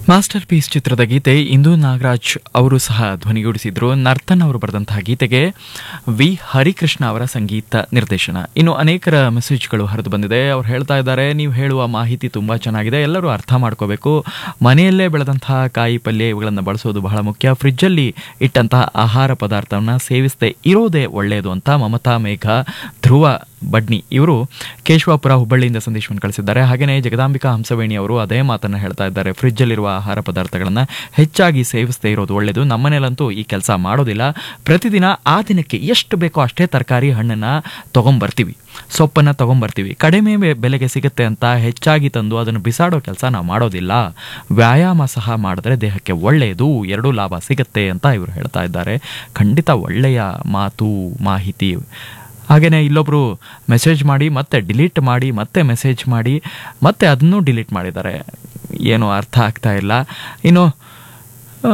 master piece ಚಿತ್ರದ ಗೀತೆ ಇಂದು ನಾಗರಾಜ್ ಅವರು ಸಹ ಧ್ವನಿಗೂಡಿಸಿದ್ರು ನರ್ತನ್ ಅವರು ಬರೆದಂತಹ ಗೀತೆಗೆ ವಿ ಹರಿಕೃಷ್ಣ ಅವರ ಸಂಗೀತ ನಿರ್ದೇಶನ ಇನ್ನು ಅನೇಕರ ಮೆಸೇಜ್ಗಳು ಹರಿದು ಬಂದಿದೆ ಅವ್ರು ಹೇಳ್ತಾ ಇದ್ದಾರೆ ನೀವು ಹೇಳುವ ಮಾಹಿತಿ ತುಂಬ ಚೆನ್ನಾಗಿದೆ ಎಲ್ಲರೂ ಅರ್ಥ ಮಾಡ್ಕೋಬೇಕು ಮನೆಯಲ್ಲೇ ಬೆಳೆದಂತಹ ಕಾಯಿ ಪಲ್ಯ ಇವುಗಳನ್ನು ಬಳಸೋದು ಬಹಳ ಮುಖ್ಯ ಫ್ರಿಜ್ಜಲ್ಲಿ ಇಟ್ಟಂತಹ ಆಹಾರ ಪದಾರ್ಥವನ್ನು ಸೇವಿಸದೆ ಇರೋದೇ ಒಳ್ಳೆಯದು ಅಂತ ಮಮತಾ ಮೇಘ ಧ್ರುವ ಬಡ್ನಿ ಇವರು ಕೇಶವಾಪುರ ಹುಬ್ಬಳ್ಳಿಯಿಂದ ಸಂದೇಶವನ್ನು ಕಳಿಸಿದ್ದಾರೆ ಹಾಗೆಯೇ ಜಗದಾಂಬಿಕಾ ಹಂಸವೇಣಿ ಅವರು ಅದೇ ಮಾತನ್ನು ಹೇಳ್ತಾ ಇದ್ದಾರೆ ಫ್ರಿಜ್ಜಲ್ಲಿರುವ ಆಹಾರ ಪದಾರ್ಥಗಳನ್ನು ಹೆಚ್ಚಾಗಿ ಸೇವಿಸದೇ ಇರೋದು ಒಳ್ಳೆಯದು ನಮ್ಮನೇಲಂತೂ ಈ ಕೆಲಸ ಮಾಡೋದಿಲ್ಲ ಪ್ರತಿದಿನ ಆ ದಿನಕ್ಕೆ ಎಷ್ಟು ಬೇಕೋ ಅಷ್ಟೇ ತರಕಾರಿ ಹಣ್ಣನ್ನು ತೊಗೊಂಬರ್ತೀವಿ ಸೊಪ್ಪನ್ನು ತೊಗೊಂಬರ್ತೀವಿ ಕಡಿಮೆ ಬೆ- ಬೆಲೆಗೆ ಸಿಗುತ್ತೆ ಅಂತ ಹೆಚ್ಚಾಗಿ ತಂದು ಅದನ್ನು ಬಿಸಾಡೋ ಕೆಲಸ ನಾವು ಮಾಡೋದಿಲ್ಲ ವ್ಯಾಯಾಮ ಸಹ ಮಾಡಿದ್ರೆ ದೇಹಕ್ಕೆ ಒಳ್ಳೆಯದು ಎರಡೂ ಲಾಭ ಸಿಗುತ್ತೆ ಅಂತ ಇವರು ಹೇಳ್ತಾ ಇದ್ದಾರೆ ಖಂಡಿತ ಒಳ್ಳೆಯ ಮಾತು ಮಾಹಿತಿ ಹಾಗೆಯೇ ಇಲ್ಲೊಬ್ಬರು ಮೆಸೇಜ್ ಮಾಡಿ ಮತ್ತೆ ಡಿಲೀಟ್ ಮಾಡಿ ಮತ್ತೆ ಮೆಸೇಜ್ ಮಾಡಿ ಮತ್ತೆ ಅದನ್ನೂ ಡಿಲೀಟ್ ಮಾಡಿದ್ದಾರೆ ಏನು ಅರ್ಥ ಆಗ್ತಾ ಇಲ್ಲ ಇನ್ನು ಆ,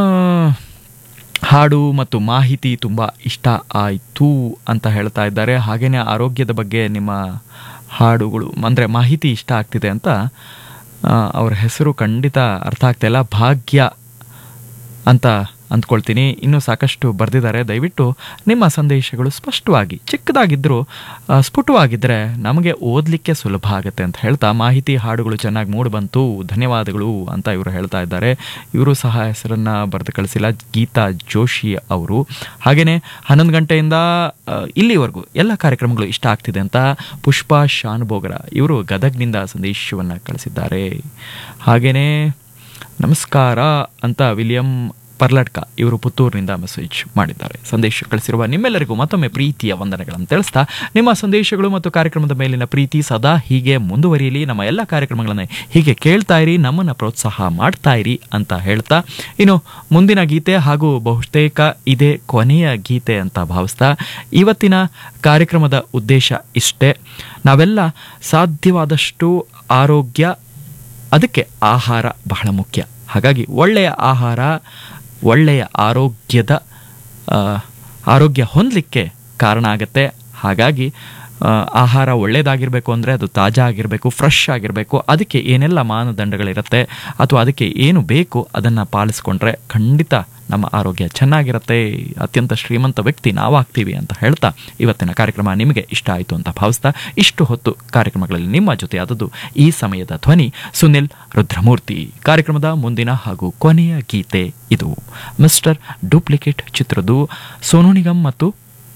ಹಾಡು ಮತ್ತು ಮಾಹಿತಿ ತುಂಬ ಇಷ್ಟ ಆಯಿತು ಅಂತ ಹೇಳ್ತಾ ಇದ್ದಾರೆ ಹಾಗೆಯೇ ಆರೋಗ್ಯದ ಬಗ್ಗೆ ನಿಮ್ಮ ಹಾಡುಗಳು ಅಂದರೆ ಮಾಹಿತಿ ಇಷ್ಟ ಆಗ್ತಿದೆ ಅಂತ ಆ, ಅವ್ರ ಹೆಸರು ಖಂಡಿತ ಅರ್ಥ ಆಗ್ತಾ ಇಲ್ಲ ಭಾಗ್ಯ ಅಂತ ಅಂದ್ಕೊಳ್ತೀನಿ ಇನ್ನೂ ಸಾಕಷ್ಟು ಬರೆದಿದ್ದಾರೆ ದಯವಿಟ್ಟು ನಿಮ್ಮ ಸಂದೇಶಗಳು ಸ್ಪಷ್ಟವಾಗಿ ಚಿಕ್ಕದಾಗಿದ್ದರೂ ಆ, ಸ್ಫುಟವಾಗಿದ್ದರೆ ನಮಗೆ ಓದಲಿಕ್ಕೆ ಸುಲಭ ಆಗುತ್ತೆ ಅಂತ ಹೇಳ್ತಾ ಮಾಹಿತಿ ಹಾಡುಗಳು ಚೆನ್ನಾಗಿ ಮೂಡಿ ಬಂತು ಧನ್ಯವಾದಗಳು ಅಂತ ಇವರು ಹೇಳ್ತಾ ಇದ್ದಾರೆ ಇವರು ಸಹ ಹೆಸರನ್ನು ಬರೆದು ಕಳಿಸಿಲ್ಲ ಗೀತಾ ಜೋಶಿ ಅವರು ಹಾಗೆಯೇ ಹನ್ನೊಂದು ಗಂಟೆಯಿಂದ ಆ, ಇಲ್ಲಿವರೆಗೂ ಎಲ್ಲ ಕಾರ್ಯಕ್ರಮಗಳು ಇಷ್ಟ ಆಗ್ತಿದೆ ಅಂತ ಪುಷ್ಪಾ ಶಾನುಭೋಗರ ಇವರು ಗದಗ್ನಿಂದ ಸಂದೇಶವನ್ನು ಕಳಿಸಿದ್ದಾರೆ ಹಾಗೆಯೇ ನಮಸ್ಕಾರ ಅಂತ ವಿಲಿಯಂ ಪರ್ಲಟ್ಕ ಇವರು ಪುತ್ತೂರಿನಿಂದ ಮೆಸೇಜ್ ಮಾಡಿದ್ದಾರೆ ಸಂದೇಶ ಕಳಿಸಿರುವ ನಿಮ್ಮೆಲ್ಲರಿಗೂ ಮತ್ತೊಮ್ಮೆ ಪ್ರೀತಿಯ ವಂದನೆಗಳನ್ನು ತಿಳಿಸ್ತಾ ನಿಮ್ಮ ಸಂದೇಶಗಳು ಮತ್ತು ಕಾರ್ಯಕ್ರಮದ ಮೇಲಿನ ಪ್ರೀತಿ ಸದಾ ಹೀಗೆ ಮುಂದುವರಿಯಲಿ ನಮ್ಮ ಎಲ್ಲ ಕಾರ್ಯಕ್ರಮಗಳನ್ನು ಹೀಗೆ ಕೇಳ್ತಾ ಇರಿ ನಮ್ಮನ್ನು ಪ್ರೋತ್ಸಾಹ ಮಾಡ್ತಾ ಇರಿ ಅಂತ ಹೇಳ್ತಾ ಇನ್ನು ಮುಂದಿನ ಗೀತೆ ಹಾಗೂ ಬಹುತೇಕ ಇದೇ ಕೊನೆಯ ಗೀತೆ ಅಂತ ಭಾವಿಸ್ತಾ ಇವತ್ತಿನ ಕಾರ್ಯಕ್ರಮದ ಉದ್ದೇಶ ಇಷ್ಟೇ ನಾವೆಲ್ಲ ಸಾಧ್ಯವಾದಷ್ಟು ಆರೋಗ್ಯ ಅದಕ್ಕೆ ಆಹಾರ ಬಹಳ ಮುಖ್ಯ ಹಾಗಾಗಿ ಒಳ್ಳೆಯ ಆಹಾರ ಒಳ್ಳೆಯ ಆರೋಗ್ಯದ ಆ, ಆರೋಗ್ಯ ಹೊಂದಲಿಕ್ಕೆ ಕಾರಣ ಆಗತ್ತೆ ಹಾಗಾಗಿ ಆ, ಆಹಾರ ಒಳ್ಳೆಯದಾಗಿರಬೇಕು ಅಂದರೆ ಅದು ತಾಜಾ ಆಗಿರಬೇಕು ಫ್ರೆಶ್ ಆಗಿರಬೇಕು ಅದಕ್ಕೆ ಏನೆಲ್ಲ ಮಾನದಂಡಗಳಿರುತ್ತೆ ಅಥವಾ ಅದಕ್ಕೆ ಏನು ಬೇಕು ಅದನ್ನು ಪಾಲಿಸ್ಕೊಂಡ್ರೆ ಖಂಡಿತ ನಮ್ಮ ಆರೋಗ್ಯ ಚೆನ್ನಾಗಿರುತ್ತೆ ಅತ್ಯಂತ ಶ್ರೀಮಂತ ವ್ಯಕ್ತಿ ನಾವಾಗ್ತೀವಿ ಅಂತ ಹೇಳ್ತಾ ಇವತ್ತಿನ ಕಾರ್ಯಕ್ರಮ ನಿಮಗೆ ಇಷ್ಟ ಆಯಿತು ಅಂತ ಭಾವಿಸ್ತಾ ಇಷ್ಟು ಹೊತ್ತು ಕಾರ್ಯಕ್ರಮಗಳಲ್ಲಿ ನಿಮ್ಮ ಜೊತೆ ಆದದ್ದು ಈ ಸಮಯದ ಧ್ವನಿ ಸುನಿಲ್ ರುದ್ರಮೂರ್ತಿ ಕಾರ್ಯಕ್ರಮದ ಮುಂದಿನ ಹಾಗೂ ಕೊನೆಯ ಗೀತೆ ಇದು ಮಿಸ್ಟರ್ ಡೂಪ್ಲಿಕೇಟ್ ಚಿತ್ರದ್ದು ಸೋನು ನಿಗಮ್ ಮತ್ತು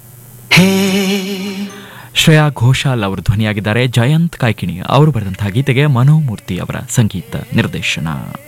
ಶ್ರೇಯಾ ಘೋಷಾಲ್ ಅವರು ಧ್ವನಿಯಾಗಿದ್ದಾರೆ ಜಯಂತ್ ಕಾಯ್ಕಿಣಿ ಅವರು ಬರೆದಂತಹ ಗೀತೆಗೆ ಮನೋಮೂರ್ತಿ ಅವರ ಸಂಗೀತ ನಿರ್ದೇಶನ